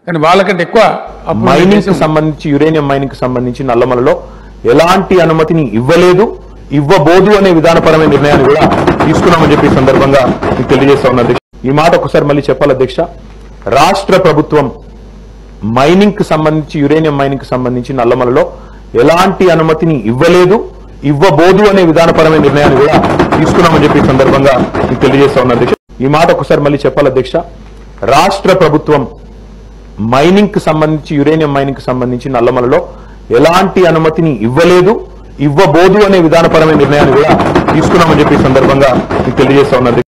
కానీ వాళ్ళకంటే ఎక్కువ అప్పులు మైనింగ్ కి దేశం- సంబంధించి యురేనియం మైనింగ్ కి సంబంధించి నల్లమలలో ఎలాంటి అనుమతిని ఇవ్వలేదు ఇవ్వబోదు అనే విధానపరమైన నిర్ణయాన్ని కూడా తీసుకున్నామని చెప్పి ఈ సందర్భంగా మీకు తెలియజేస్తా ఉన్నా అధ్యక్ష ఈ మాట ఒకసారి మళ్ళీ చెప్పాలి అధ్యక్ష రాష్ట్ర ప్రభుత్వం మైనింగ్ కి సంబంధించి యురేనియం మైనింగ్ కి సంబంధించి నల్లమలలో ఎలాంటి అనుమతిని ఇవ్వలేదు ఇవ్వబోదు అనే విధానపరమైన నిర్ణయాన్ని కూడా తీసుకున్నామని చెప్పి ఈ సందర్భంగా మీకు తెలియజేస్తా ఉన్నా అధ్యక్ష ఈ మాట ఒకసారి మళ్ళీ చెప్పాలి అధ్యక్ష రాష్ట్ర ప్రభుత్వం మైనింగ్ కి సంబంధించి యురేనియం మైనింగ్ కి సంబంధించి నల్లమలలో ఎలాంటి అనుమతిని ఇవ్వలేదు ఇవ్వబోదు అనే విధానపరమైన నిర్ణయాన్ని కూడా తీసుకున్నామని చెప్పి ఈ సందర్భంగా మీకు తెలియజేస్తా ఉన్నది